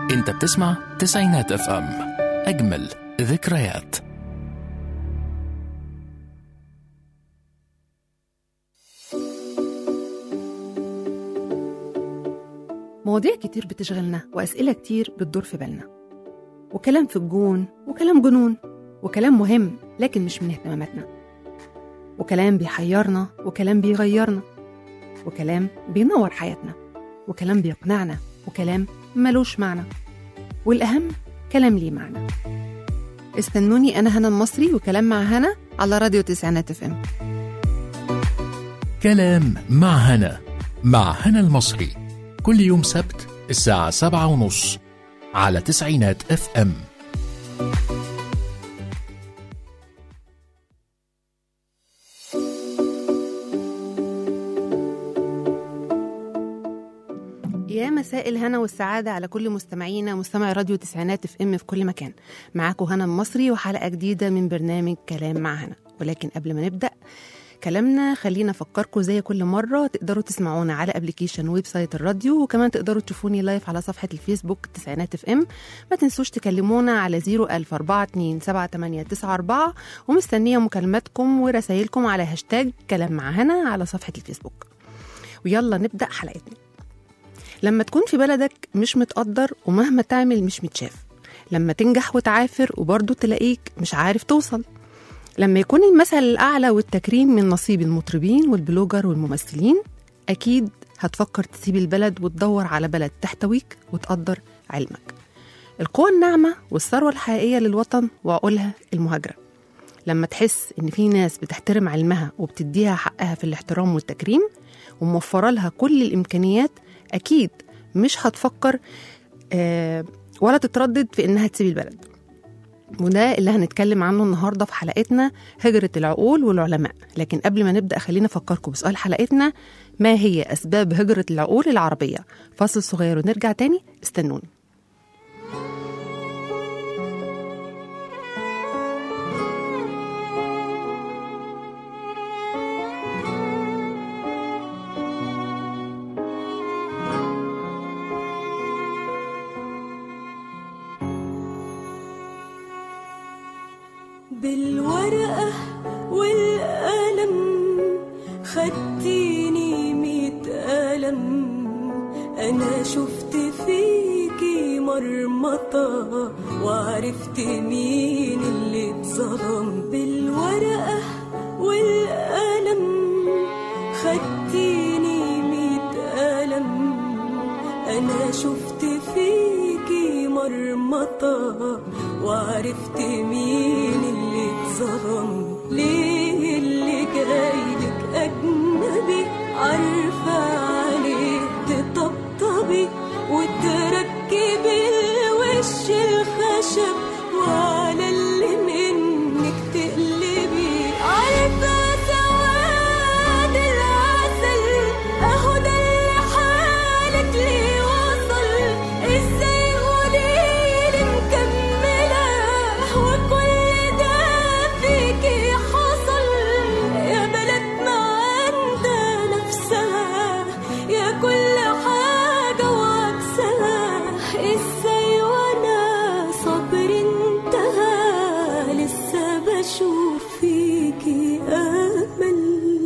انت بتسمع تسعينات اف ام اجمل ذكريات مواضيع كتير بتشغلنا وأسئلة كتير بتدور في بالنا وكلام في الجون وكلام جنون وكلام مهم لكن مش من اهتماماتنا وكلام بيحيرنا وكلام بيغيرنا وكلام بينور حياتنا وكلام بيقنعنا وكلام ملوش معنى والأهم كلام ليه معنى استنوني أنا هنا المصري وكلام مع هنا على راديو تسعينات اف ام كلام مع هنا مع هنا المصري كل يوم سبت الساعة سبعة ونص على تسعينات اف ام يا مساء الهنا والسعادة على كل مستمعينا مستمعي راديو تسعينات اف ام في كل مكان معاكم هنا المصري وحلقة جديدة من برنامج كلام مع هنا ولكن قبل ما نبدأ كلامنا خلينا افكركم زي كل مره تقدروا تسمعونا على ابلكيشن ويب سايت الراديو وكمان تقدروا تشوفوني لايف على صفحه الفيسبوك تسعينات اف ام ما تنسوش تكلمونا على 010427894 ومستنيه مكالماتكم ورسايلكم على هاشتاج كلام مع هنا على صفحه الفيسبوك ويلا نبدا حلقتنا لما تكون في بلدك مش متقدر ومهما تعمل مش متشاف لما تنجح وتعافر وبرضه تلاقيك مش عارف توصل لما يكون المثل الأعلى والتكريم من نصيب المطربين والبلوجر والممثلين أكيد هتفكر تسيب البلد وتدور على بلد تحتويك وتقدر علمك القوة الناعمة والثروة الحقيقية للوطن وعقولها المهاجرة لما تحس إن في ناس بتحترم علمها وبتديها حقها في الاحترام والتكريم وموفرة لها كل الإمكانيات أكيد مش هتفكر آه ولا تتردد في إنها تسيب البلد وده اللي هنتكلم عنه النهارده في حلقتنا هجرة العقول والعلماء لكن قبل ما نبدأ خلينا أفكركم بسؤال حلقتنا ما هي أسباب هجرة العقول العربية فاصل صغير ونرجع تاني استنوني بالورقة والقلم خدتيني ميت قلم أنا شفت فيكي مرمطة وعرفت مين اللي اتظلم بالورقة والقلم خدتيني ميت قلم أنا شفت فيكي مرمطة وعرفت مين اللي اتظلم ليه اللي جايلك أجنبي عارفة عليه تطبطبي وتركبي الوش الخشب وعلى اللي منك تقلبي عارفة سواد العسل اهو ده اللي حالك ليه وصل ازاي قوليلي مكملة وكل ده فيكي حصل يا بلد ما عندها نفسها يا كل حاجة وعكسها ازاي وانا صبري انتهى لسه بشوف فيكي امل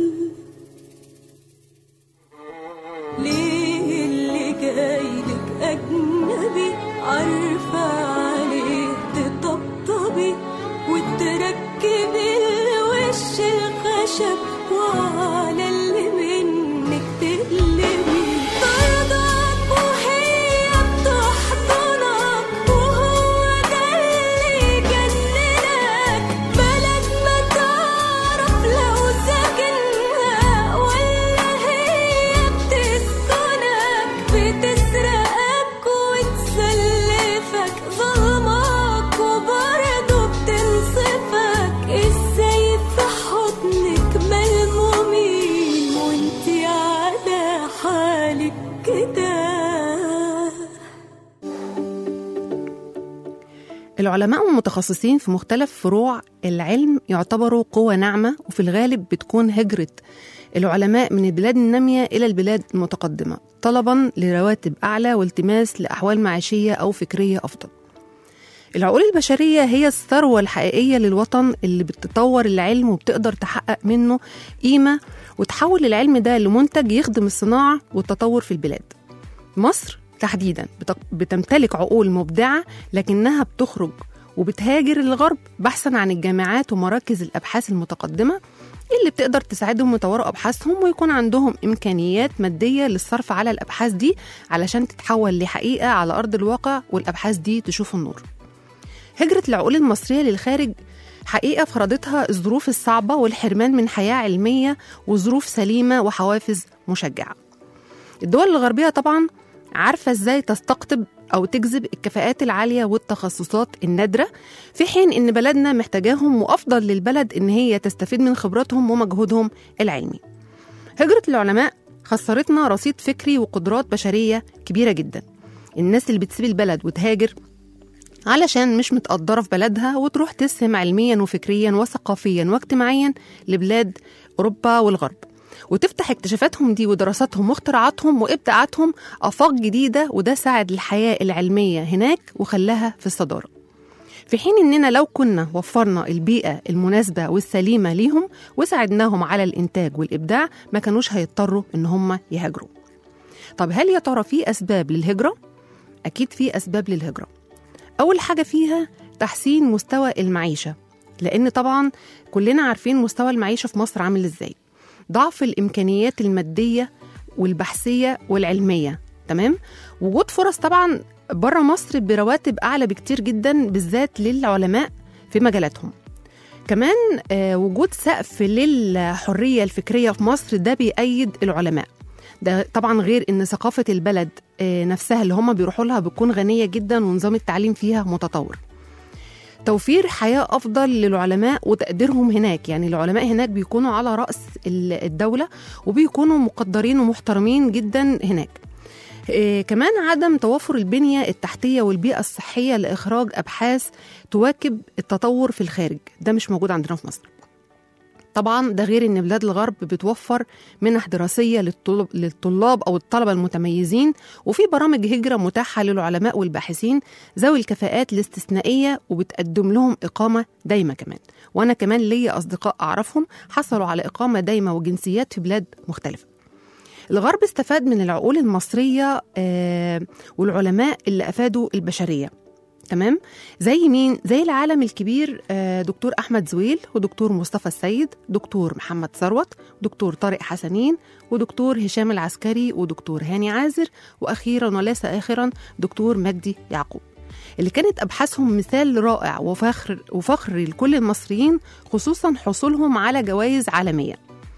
ليه اللي جايلك أجنبي عارفة عليه تطبطبي وتركبي الوش الخشب وعلى اللي منك تقلبي ترضاك وهي بتحضنك وهو ده اللي يجننك بلد ما تعرف لو ساكنها ولا هي بتسكنك بتسرقك وتسلفك ظلمك وبرضه بتنصفك ازاي في حضنك ملمومين وانتي على حالك كده العلماء والمتخصصين في مختلف فروع العلم يعتبروا قوة ناعمة وفي الغالب بتكون هجرة العلماء من البلاد النامية إلى البلاد المتقدمة طلبا لرواتب أعلى والتماس لأحوال معيشية أو فكرية أفضل العقول البشرية هي الثروة الحقيقية للوطن اللي بتطور العلم وبتقدر تحقق منه قيمة وتحول العلم ده لمنتج يخدم الصناعة والتطور في البلاد مصر تحديدا بت- بتمتلك عقول مبدعة لكنها بتخرج وبتهاجر للغرب بحثا عن الجامعات ومراكز الأبحاث المتقدمة اللي بتقدر تساعدهم يطوروا أبحاثهم ويكون عندهم إمكانيات مادية للصرف على الأبحاث دي علشان تتحول لحقيقة على أرض الواقع والأبحاث دي تشوف النور هجرة العقول المصرية للخارج حقيقة فرضتها الظروف الصعبة والحرمان من حياة علمية وظروف سليمة وحوافز مشجعة الدول الغربية طبعا عارفة ازاي تستقطب أو تجذب الكفاءات العالية والتخصصات النادرة في حين إن بلدنا محتاجاهم وأفضل للبلد إن هي تستفيد من خبراتهم ومجهودهم العلمي هجرة العلماء خسرتنا رصيد فكري وقدرات بشرية كبيرة جدا الناس اللي بتسيب البلد وتهاجر علشان مش متقدرة في بلدها وتروح تسهم علميا وفكريا وثقافيا واجتماعيا لبلاد أوروبا والغرب وتفتح اكتشافاتهم دي ودراساتهم واختراعاتهم وابداعاتهم آفاق جديدة وده ساعد الحياة العلمية هناك وخلاها في الصدارة في حين إننا لو كنا وفرنا البيئة المناسبة والسليمة ليهم وساعدناهم على الإنتاج والإبداع ما كانوش هيضطروا إن هم يهاجروا طب هل يا ترى في أسباب للهجرة؟ أكيد في أسباب للهجرة أول حاجة فيها تحسين مستوى المعيشة لأن طبعا كلنا عارفين مستوى المعيشة في مصر عامل إزاي ضعف الإمكانيات المادية والبحثية والعلمية تمام وجود فرص طبعا بره مصر برواتب أعلى بكتير جدا بالذات للعلماء في مجالاتهم كمان آه، وجود سقف للحرية الفكرية في مصر ده بيأيد العلماء ده طبعا غير ان ثقافة البلد آه، نفسها اللي هم بيروحوا لها بتكون غنية جدا ونظام التعليم فيها متطور توفير حياة أفضل للعلماء وتقديرهم هناك يعني العلماء هناك بيكونوا على رأس ال- الدولة وبيكونوا مقدرين ومحترمين جدا هناك إيه كمان عدم توفر البنية التحتية والبيئة الصحية لإخراج أبحاث تواكب التطور في الخارج ده مش موجود عندنا في مصر طبعا ده غير ان بلاد الغرب بتوفر منح دراسيه للطلاب, للطلاب او الطلبه المتميزين وفي برامج هجره متاحه للعلماء والباحثين ذوي الكفاءات الاستثنائيه وبتقدم لهم اقامه دايمه كمان وانا كمان ليا اصدقاء اعرفهم حصلوا على اقامه دايمه وجنسيات في بلاد مختلفه الغرب استفاد من العقول المصريه آه والعلماء اللي افادوا البشريه تمام زي مين زي العالم الكبير آه، دكتور احمد زويل ودكتور مصطفى السيد دكتور محمد ثروت دكتور طارق حسنين ودكتور هشام العسكري ودكتور هاني عازر واخيرا وليس اخرا دكتور مجدي يعقوب اللي كانت ابحاثهم مثال رائع وفخر وفخر لكل المصريين خصوصا حصولهم على جوائز عالميه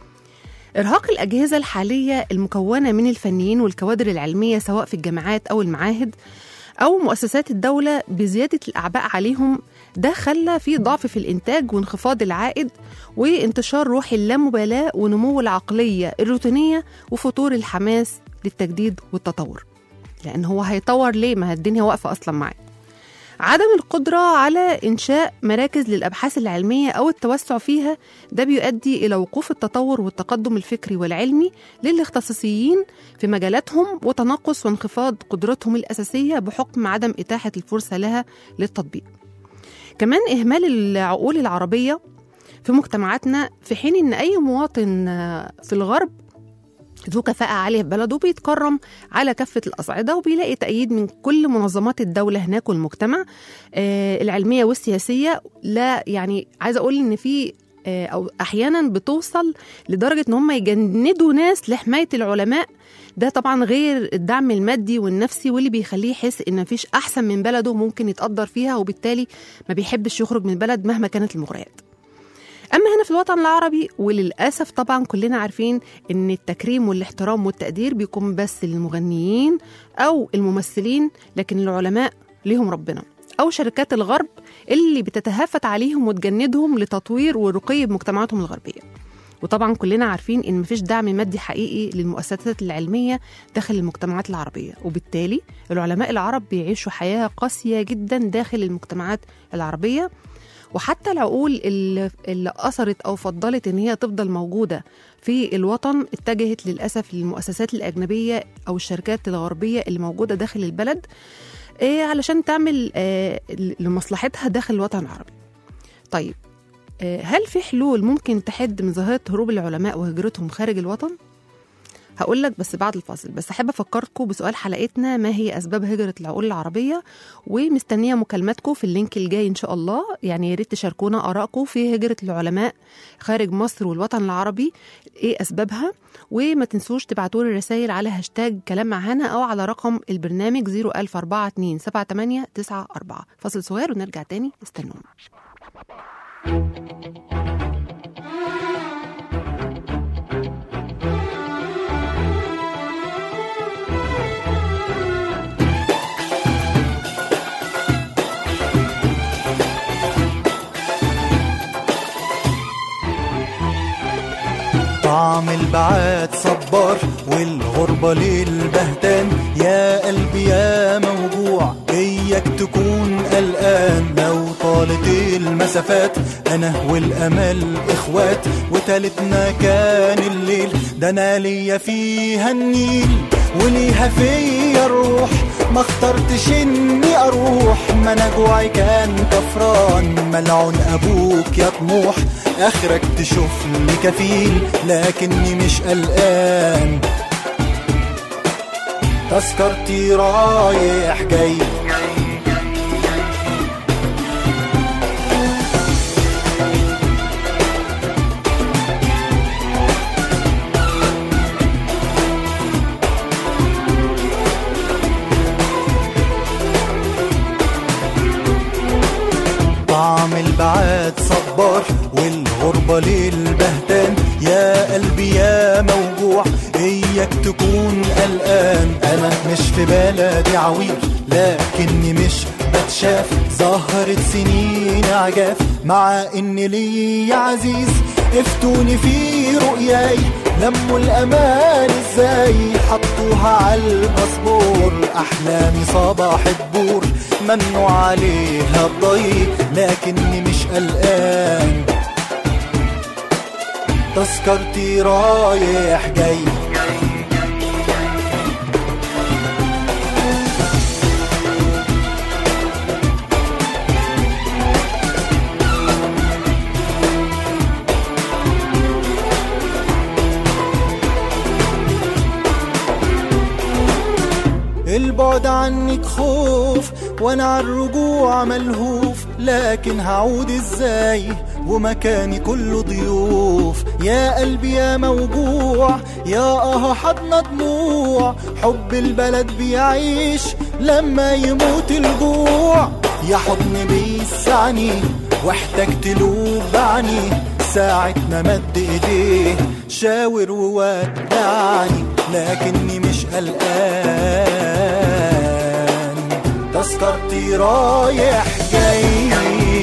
إرهاق الأجهزة الحالية المكونة من الفنيين والكوادر العلمية سواء في الجامعات أو المعاهد أو مؤسسات الدولة بزيادة الأعباء عليهم ده خلى في ضعف في الإنتاج وانخفاض العائد وانتشار روح اللامبالاة ونمو العقلية الروتينية وفتور الحماس للتجديد والتطور لأن هو هيطور ليه ما الدنيا واقفة أصلا معاه عدم القدرة على إنشاء مراكز للأبحاث العلمية أو التوسع فيها ده بيؤدي إلى وقوف التطور والتقدم الفكري والعلمي للاختصاصيين في مجالاتهم وتناقص وانخفاض قدرتهم الأساسية بحكم عدم إتاحة الفرصة لها للتطبيق كمان إهمال العقول العربية في مجتمعاتنا في حين إن أي مواطن آه، في الغرب ذو كفاءة عالية في بلده بيتكرم على كافة الأصعدة وبيلاقي تأييد من كل منظمات الدولة هناك والمجتمع آه، العلمية والسياسية لا يعني عايزة أقول إن في آه، أو أحيانا بتوصل لدرجة إن هم يجندوا ناس لحماية العلماء ده طبعا غير الدعم المادي والنفسي واللي بيخليه يحس إن مفيش أحسن من بلده ممكن يتقدر فيها وبالتالي ما بيحبش يخرج من البلد مهما كانت المغريات اما هنا في الوطن العربي وللاسف طبعا كلنا عارفين ان التكريم والاحترام والتقدير بيكون بس للمغنيين او الممثلين لكن العلماء ليهم ربنا او شركات الغرب اللي بتتهافت عليهم وتجندهم لتطوير ورقي بمجتمعاتهم الغربيه وطبعا كلنا عارفين ان مفيش دعم مادي حقيقي للمؤسسات العلميه داخل المجتمعات العربيه وبالتالي العلماء العرب بيعيشوا حياه قاسيه جدا داخل المجتمعات العربيه وحتى العقول اللي, اللي أثرت أو فضلت إن هي تفضل موجودة في الوطن اتجهت للأسف للمؤسسات الأجنبية أو الشركات الغربية اللي موجودة داخل البلد آه، علشان تعمل آه، لمصلحتها داخل الوطن العربي طيب آه، هل في حلول ممكن تحد من ظاهرة هروب العلماء وهجرتهم خارج الوطن؟ هقول لك بس بعد الفاصل بس احب افكركم بسؤال حلقتنا ما هي اسباب هجره العقول العربيه ومستنيه مكالماتكم في اللينك الجاي ان شاء الله يعني يا ريت تشاركونا ارائكم في هجره العلماء خارج مصر والوطن العربي ايه اسبابها وما تنسوش تبعتوا لي رسائل على هاشتاج كلام معانا او على رقم البرنامج 004278994 فاصل صغير ونرجع تاني استنونا طعم البعاد صبار والغربة للبهتان يا قلبي يا موجوع بيك تكون قلقان لو طالت المسافات انا والامل اخوات وتالتنا كان الليل ده انا ليا فيها النيل وليها فيا الروح ما اخترتش اني اروح ما انا جوعي كان كفران ملعون ابوك يا طموح اخرك تشوف لي كفيل لكني مش قلقان تذكرتي رايح جاي طعم البعاد صبار والغربة للبهتان يا قلبي يا موجوع اياك تكون قلقان انا مش في بلدي عويل لكني مش بتشاف ظهرت سنين عجاف مع ان لي عزيز افتوني في رؤياي لموا الامان ازاي حطوها على الباسبور احلامي صباح الدور ممنوع عليها الضي لكني مش قلقان تذكرتي رايح جاي البعد عنك خوف وانا على الرجوع ملهوف لكن هعود ازاي ومكاني كله ضيوف يا قلبي يا موجوع يا اه حضن دموع حب البلد بيعيش لما يموت الجوع يا حضن بيسعني واحتجت له بعني ساعة ما مد ايديه شاور وودعني لكني مش قلقان تذكرتي رايح جاي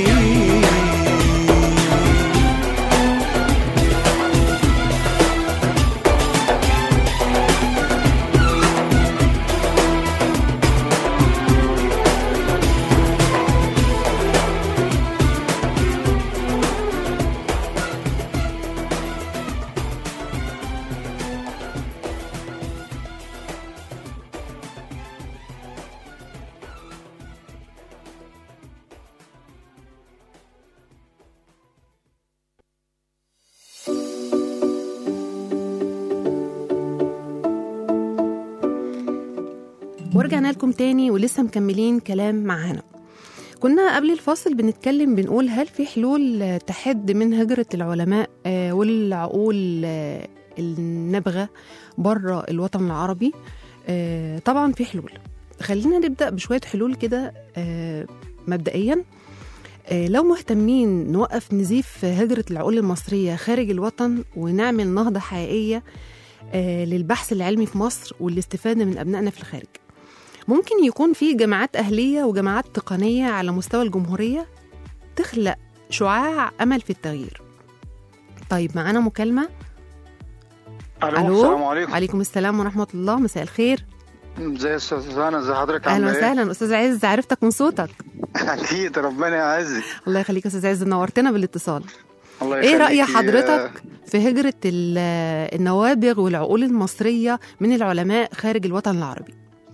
ورجعنا لكم تاني ولسه مكملين كلام معانا كنا قبل الفاصل بنتكلم بنقول هل في حلول آه، تحد من هجرة العلماء آه، والعقول آه، النابغة بره الوطن العربي آه، طبعا في حلول خلينا نبدأ بشوية حلول كده آه، مبدئيا آه، لو مهتمين نوقف نزيف هجرة العقول المصرية خارج الوطن ونعمل نهضة حقيقية آه، للبحث العلمي في مصر والاستفادة من أبنائنا في الخارج ممكن يكون في جامعات أهلية وجامعات تقنية على مستوى الجمهورية تخلق شعاع أمل في التغيير طيب معانا مكالمة الو السلام عليكم وعليكم السلام ورحمة الله مساء الخير ازي يا استاذ سوزانا ازي حضرتك أهلا عامله ايه وسهلا أستاذ عز عرفتك من صوتك اكيد ربنا يعزك الله يخليك يا استاذ عز نورتنا بالاتصال الله ايه راي يخليكي. حضرتك في هجره ال- النوابغ والعقول المصريه من العلماء خارج الوطن العربي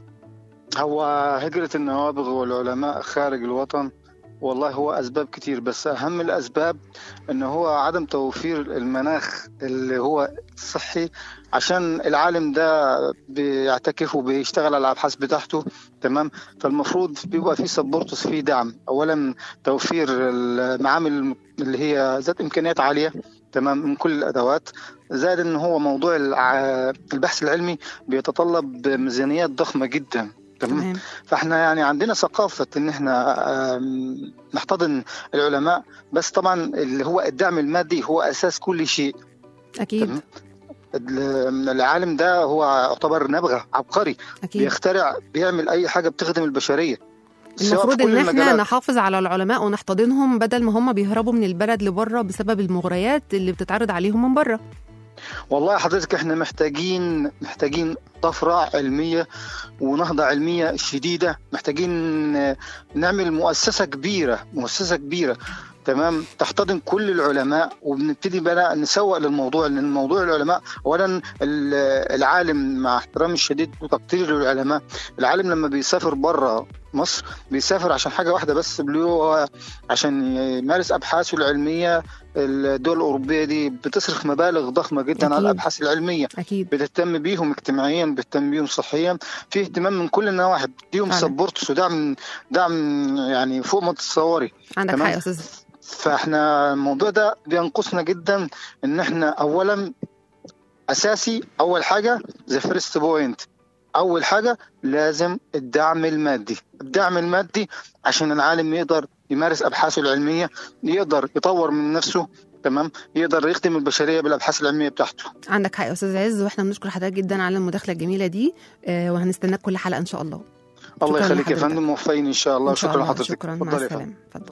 هو هجرة النوابغ والعلماء خارج الوطن والله هو أسباب كتير بس أهم الأسباب إن هو عدم توفير المناخ اللي هو صحي عشان العالم ده بيعتكف وبيشتغل على الأبحاث بتاعته تمام فالمفروض بيبقى في سبورتس في دعم أولا توفير المعامل اللي هي ذات إمكانيات عالية تمام من كل الأدوات زائد إن هو موضوع الع- البحث العلمي بيتطلب ميزانيات ضخمة جدا تمام تمام فاحنا يعني عندنا ثقافة ان احنا آم، نحتضن العلماء بس طبعا اللي هو الدعم المادي هو اساس كل شيء اكيد تمام. ال- العالم ده هو يعتبر نبغة عبقري اكيد بيخترع بيعمل اي حاجة بتخدم البشرية سواء في المفروض كل ان احنا المجالات. نحافظ على العلماء ونحتضنهم بدل ما هم بيهربوا من البلد لبره بسبب المغريات اللي بتتعرض عليهم من بره والله حضرتك احنا محتاجين محتاجين طفرة علمية ونهضة علمية شديدة محتاجين آه، نعمل مؤسسة كبيرة مؤسسة كبيرة تمام تحتضن كل العلماء وبنبتدي بقى نسوق للموضوع لان موضوع العلماء اولا ال- العالم مع احترامي الشديد وتقديري للعلماء العالم لما بيسافر بره مصر بيسافر عشان حاجه واحده بس اللي هو عشان يمارس ابحاثه العلميه الدول الاوروبيه دي بتصرف مبالغ ضخمه جدا على أكيد. الابحاث العلميه اكيد بتهتم بيهم اجتماعيا بتهتم بيهم صحيا في اهتمام من كل النواحي بتديهم فعلا. سبورت ودعم دعم يعني فوق ما تتصوري عندك تمام. حق يا استاذ فاحنا الموضوع ده بينقصنا جدا ان احنا اولا اساسي اول حاجه ذا فيرست بوينت اول حاجه لازم الدعم المادي الدعم المادي عشان العالم يقدر يمارس ابحاثه العلميه يقدر يطور من نفسه تمام يقدر يخدم البشريه بالابحاث العلميه بتاعته عندك حق يا استاذ عز واحنا بنشكر حضرتك جدا على المداخله الجميله دي آه، وهنستناك كل حلقه ان شاء الله الله شكراً يخليك يا لحضرتك. فندم موفقين ان شاء الله إن شاء شكرا الله. لحضرتك شكرا مع اتفضل يا فندم السلامه اتفضل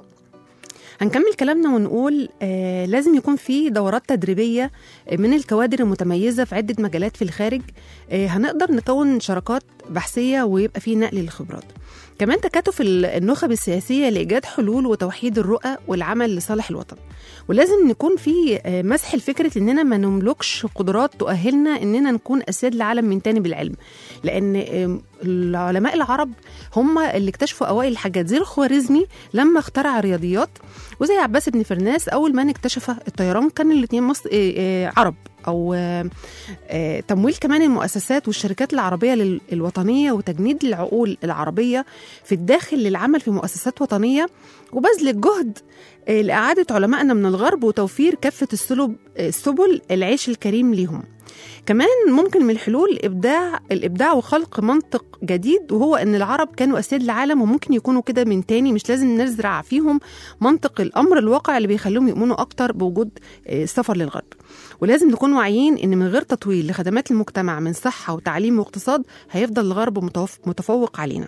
هنكمل كلامنا ونقول آه لازم يكون في دورات تدريبيه من الكوادر المتميزه في عده مجالات في الخارج آه هنقدر نكون شراكات بحثيه ويبقى في نقل للخبرات كمان تكاتف ال- النخب السياسيه لايجاد حلول وتوحيد الرؤى والعمل لصالح الوطن ولازم نكون في آه، مسح الفكره اننا ما نملكش قدرات تؤهلنا اننا نكون اسياد العالم من تاني بالعلم لان آه، العلماء العرب هم اللي اكتشفوا اوائل الحاجات زي الخوارزمي لما اخترع الرياضيات وزي عباس بن فرناس اول ما اكتشف الطيران كان الاثنين مصر آه، آه، عرب او آه، آه، تمويل كمان المؤسسات والشركات العربيه لل- الوطنيه وتجنيد العقول العربيه في الداخل للعمل في مؤسسات وطنيه وبذل الجهد آه، لاعاده علمائنا من الغرب وتوفير كافه السلب آه، السبل العيش الكريم ليهم كمان ممكن من الحلول ابداع الابداع وخلق منطق جديد وهو ان العرب كانوا اسياد العالم وممكن يكونوا كده من تاني مش لازم نزرع فيهم منطق الامر الواقع اللي بيخليهم يؤمنوا اكتر بوجود آه، السفر للغرب ولازم نكون واعيين ان من غير تطوير لخدمات المجتمع من صحه وتعليم واقتصاد هيفضل الغرب متوف- متفوق علينا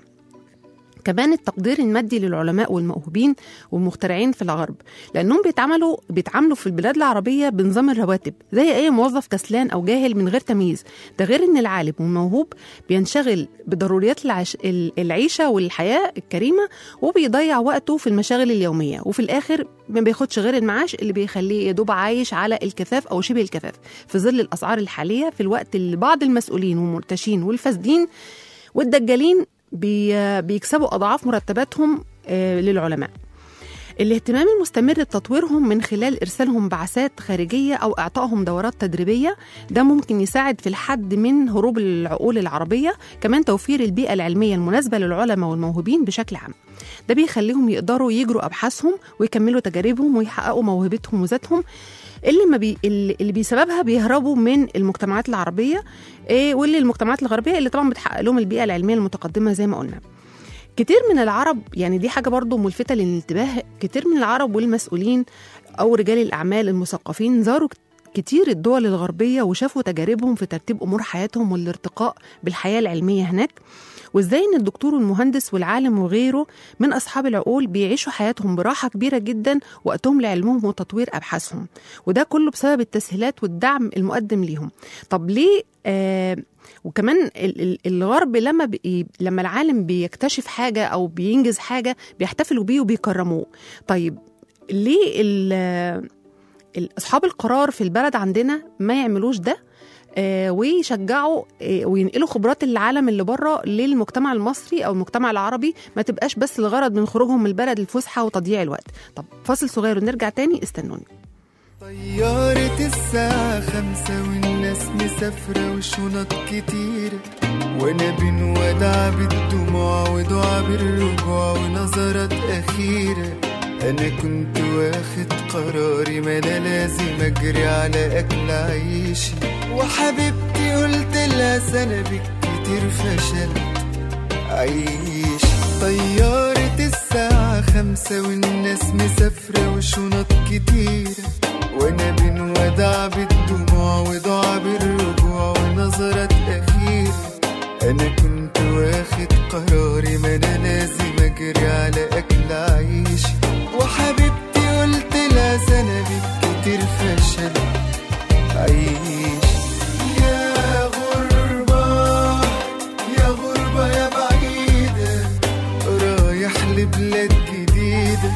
كمان التقدير المادي للعلماء والموهوبين والمخترعين في الغرب لانهم بيتعاملوا بيتعاملوا في البلاد العربيه بنظام الرواتب زي اي موظف كسلان او جاهل من غير تمييز ده غير ان العالم والموهوب بينشغل بضروريات العش... ال- العيشه والحياه الكريمه وبيضيع وقته في المشاغل اليوميه وفي الاخر ما بياخدش غير المعاش اللي بيخليه يدوب عايش على الكفاف او شبه الكفاف في ظل الاسعار الحاليه في الوقت اللي بعض المسؤولين والمرتشين والفاسدين والدجالين بي بيكسبوا اضعاف مرتباتهم آه، للعلماء الاهتمام المستمر بتطويرهم من خلال ارسالهم بعثات خارجيه او اعطائهم دورات تدريبيه ده ممكن يساعد في الحد من هروب العقول العربيه كمان توفير البيئه العلميه المناسبه للعلماء والموهوبين بشكل عام ده بيخليهم يقدروا يجروا ابحاثهم ويكملوا تجاربهم ويحققوا موهبتهم وذاتهم اللي ما بي اللي اللي بسببها بيهربوا من المجتمعات العربيه إيه واللي المجتمعات الغربيه اللي طبعا بتحقق لهم البيئه العلميه المتقدمه زي ما قلنا كتير من العرب يعني دي حاجه برضو ملفته للانتباه كتير من العرب والمسؤولين او رجال الاعمال المثقفين زاروا كتير الدول الغربية وشافوا تجاربهم في ترتيب أمور حياتهم والارتقاء بالحياة العلمية هناك وازاي ان الدكتور والمهندس والعالم وغيره من اصحاب العقول بيعيشوا حياتهم براحه كبيره جدا وقتهم لعلمهم وتطوير ابحاثهم وده كله بسبب التسهيلات والدعم المقدم ليهم طب ليه آه وكمان ال- ال- الغرب لما بي لما العالم بيكتشف حاجه او بينجز حاجه بيحتفلوا بيه وبيكرموه طيب ليه ال- ال- اصحاب القرار في البلد عندنا ما يعملوش ده آه، ويشجعوا آه، وينقلوا خبرات العالم اللي بره للمجتمع المصري او المجتمع العربي ما تبقاش بس الغرض من خروجهم من البلد الفسحه وتضييع الوقت طب فاصل صغير ونرجع تاني استنوني طيارة الساعة خمسة والناس مسافرة وشنط كتيرة وانا بين ودع بالدموع ودعا بالرجوع ونظرات أخيرة أنا كنت واخد قراري ما أنا لازم أجري على أكل عيشي وحبيبتي قلت لها سنة بالكتير فشلت عيش طيارة الساعة خمسة والناس مسافرة وشنط كتيرة وانا بين ودع بالدموع ودعا بالرجوع ونظرات أخيرة أنا كنت واخد قراري ما أنا لازم أجري على أكل عيشي وحبيبتي قلت لها سنة بالكتير فشل عيش يا غربة يا غربة يا بعيدة رايح لبلاد جديدة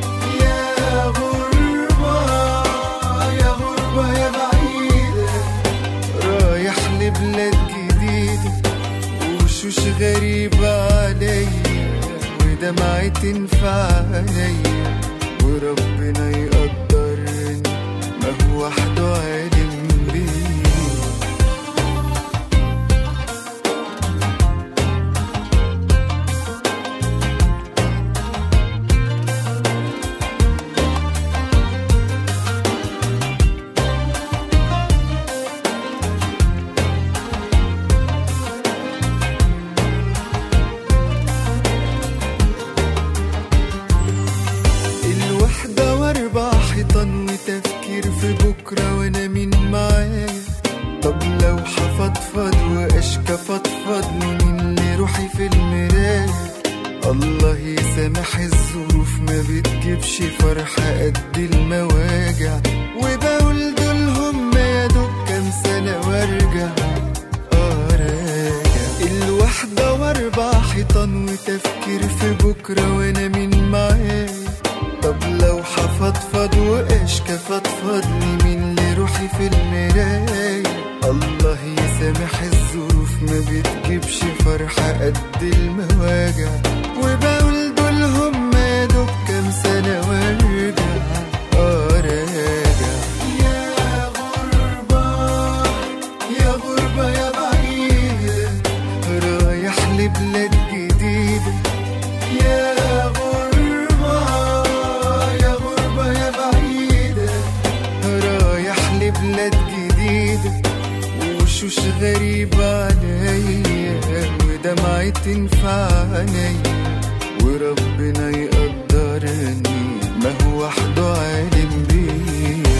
يا غربة يا غربة يا بعيدة رايح لبلاد جديدة وشوش غريبة عليا ودمعة تنفع عليا وربنا يقدرني ما هو وحده عالم بيه الوحدة واربع حيطان وتفكير في بكرة وانا مين معايا طب لو حفضفض واشكى فضفض مين اللي روحي في المراية الله يسامح الظروف ما بتجيبش فرحة قد المواجع وبقول دول هم يا دوب كام سنة وارجع اه راجع الوحدة واربع حيطان وتفكير في بكرة وانا مين معايا طب لو حفضفض واشكى فضفض لي مين اللي روحي في المراية الله يسامح الظروف ما بتجيبش فرحة قد المواجع وبقول دول هم يا دوب كام سنة وارجع اه راجع يا غربة يا غربة يا بعيدة رايح لبلاد جديدة يا غربة يا غربة يا بعيدة رايح لبلاد جديدة وشوش غريبة عليا ودمعة تنفع عليا وربنا يقدرني ما هو وحده عالم بيا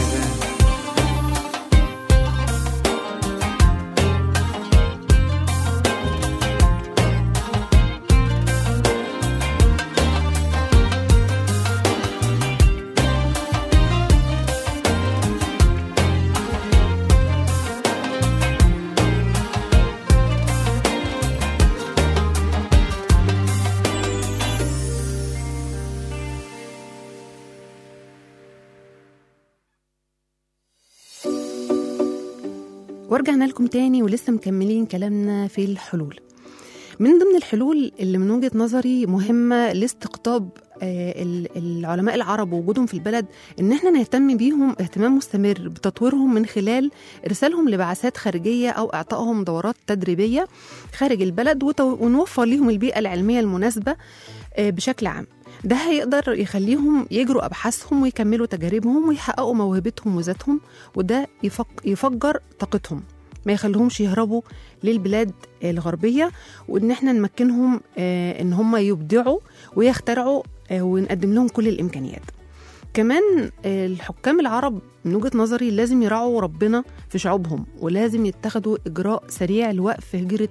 ورجعنا لكم تاني ولسه مكملين كلامنا في الحلول من ضمن الحلول اللي من وجهة نظري مهمة لاستقطاب آه، ال- العلماء العرب ووجودهم في البلد ان احنا نهتم بيهم اهتمام مستمر بتطويرهم من خلال ارسالهم لبعثات خارجيه او اعطائهم دورات تدريبيه خارج البلد وتو- ونوفر لهم البيئه العلميه المناسبه آه، بشكل عام ده هيقدر يخليهم يجروا ابحاثهم ويكملوا تجاربهم ويحققوا موهبتهم وذاتهم وده يفك- يفجر طاقتهم ما يخليهمش يهربوا للبلاد الغربيه وان احنا نمكنهم آه، ان هم يبدعوا ويخترعوا آه، ونقدم لهم كل الامكانيات كمان آه، الحكام العرب من وجهة نظري لازم يراعوا ربنا في شعوبهم ولازم يتخذوا إجراء سريع لوقف هجرة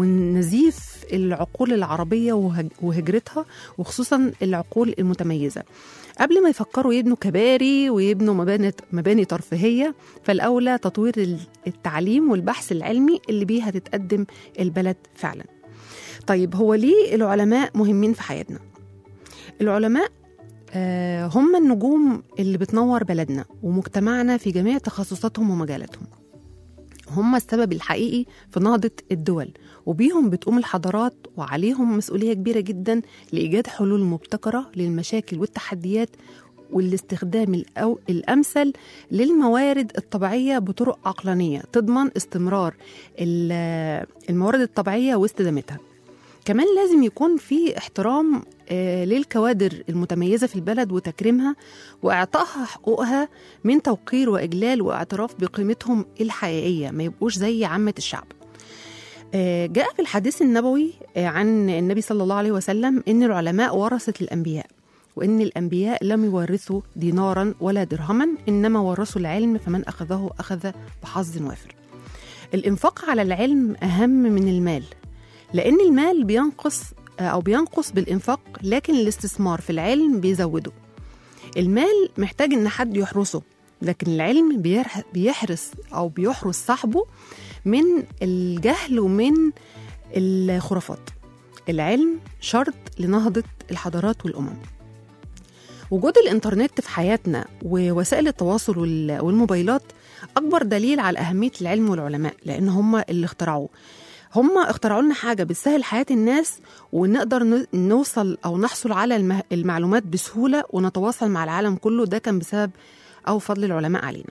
ونزيف العقول العربية وهج- وهجرتها وخصوصا العقول المتميزة قبل ما يفكروا يبنوا كباري ويبنوا مباني مباني ترفيهية فالأولى تطوير ال- التعليم والبحث العلمي اللي بيها تتقدم البلد فعلا طيب هو ليه العلماء مهمين في حياتنا؟ العلماء آه، هم النجوم اللي بتنور بلدنا ومجتمعنا في جميع تخصصاتهم ومجالاتهم هم السبب الحقيقي في نهضة الدول وبيهم بتقوم الحضارات وعليهم مسؤولية كبيرة جدا لإيجاد حلول مبتكرة للمشاكل والتحديات والاستخدام الأو الأمثل للموارد الطبيعية بطرق عقلانية تضمن استمرار ال- الموارد الطبيعية واستدامتها كمان لازم يكون في احترام آه، للكوادر المتميزة في البلد وتكريمها وإعطائها حقوقها من توقير وإجلال واعتراف بقيمتهم الحقيقية ما يبقوش زي عامة الشعب آه، جاء في الحديث النبوي آه، عن النبي صلى الله عليه وسلم إن العلماء ورثة الأنبياء وإن الأنبياء لم يورثوا دينارا ولا درهما إنما ورثوا العلم فمن أخذه أخذ بحظ وافر الإنفاق على العلم أهم من المال لأن المال بينقص أو بينقص بالإنفاق لكن الاستثمار في العلم بيزوده المال محتاج إن حد يحرسه لكن العلم بيرح- بيحرس أو بيحرس صاحبه من الجهل ومن الخرافات العلم شرط لنهضة الحضارات والأمم وجود الإنترنت في حياتنا ووسائل التواصل وال- والموبايلات أكبر دليل على أهمية العلم والعلماء لأن هم اللي اخترعوه هم اخترعوا لنا حاجة بتسهل حياة الناس ونقدر ن- نوصل أو نحصل على المه- المعلومات بسهولة ونتواصل مع العالم كله ده كان بسبب أو فضل العلماء علينا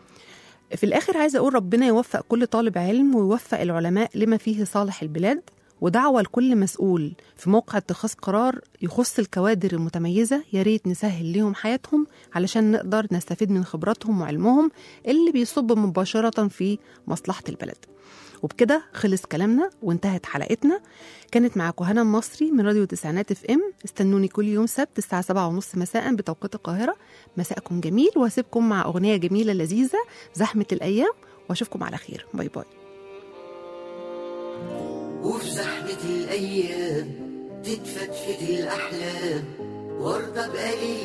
في الآخر عايزة أقول ربنا يوفق كل طالب علم ويوفق العلماء لما فيه صالح البلاد ودعوة لكل مسؤول في موقع اتخاذ قرار يخص الكوادر المتميزة يا ريت نسهل لهم حياتهم علشان نقدر نستفيد من خبراتهم وعلمهم اللي بيصب مباشرة في مصلحة البلد وبكده خلص كلامنا وانتهت حلقتنا كانت معاكم هنا المصري من راديو تسعينات اف ام استنوني كل يوم سبت الساعة سبعة ونص مساء بتوقيت القاهرة مساءكم جميل واسيبكم مع أغنية جميلة لذيذة زحمة الأيام واشوفكم على خير باي باي وفي زحمة الأيام تتفتفت الأحلام وارضى بقليل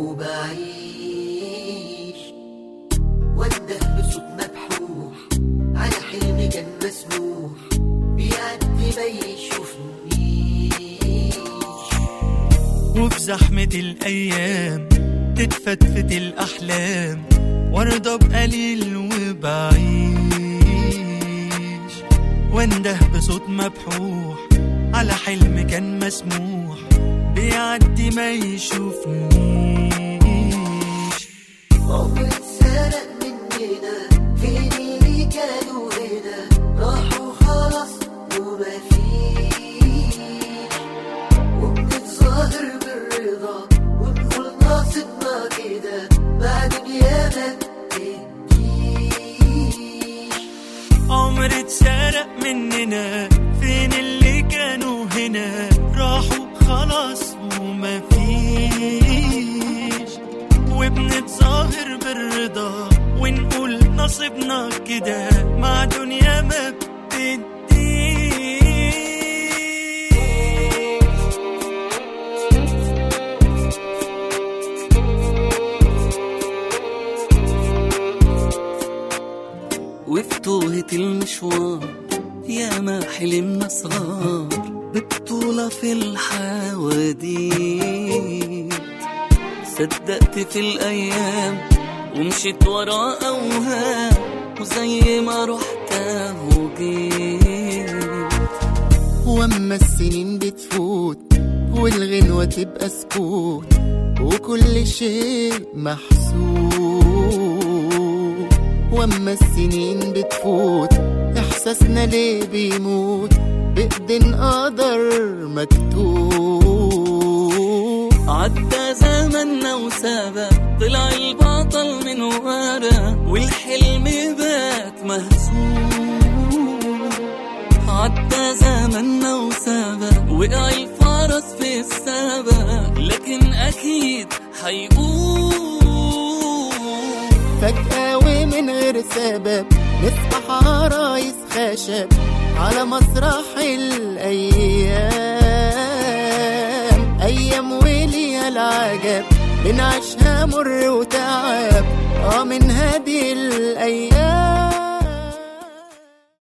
وبعيش وانده بصوت مبحوح على حلم كان مسموح بيعدي ما يشوفنيش وفي زحمة الأيام تتفتفت الأحلام وارضى بقليل وبعيش وانده بصوت مبحوح على حلم كان مسموح بيعدي ما يشوفنيش عمر اتسرق مننا فين اللي كانوا هنا راحوا خلاص وما فيش وبنتظاهر بالرضا ونقول ناصبنا كده مع دنيا ما بتديش عمر اتسرق مننا فين اللي كانوا هنا راحوا خلاص وما فيش وبنتظاهر بالرضا ونقول نصيبنا كده مع دنيا ما بتديش وفي توهة المشوار يا ما حلمنا صغار ببطولة في الحواديت صدقت في الأيام ومشيت ورا أوهام وزي ما رحت وجيت واما السنين بتفوت والغنوة تبقى سكوت وكل شيء محسوب واما السنين بتفوت احساسنا ليه بيموت بإيدين قدر مكتوب عدى زمننا وسابق طلع البطل من ورا والحلم بات مهزوم عدى زمننا وسابق وقع الفرس في السبق لكن أكيد حيقوم سبب نصبح عرايس خشب على مسرح الأيام أيام وليها العجب بنعيشها مر وتعب اه من هذه الأيام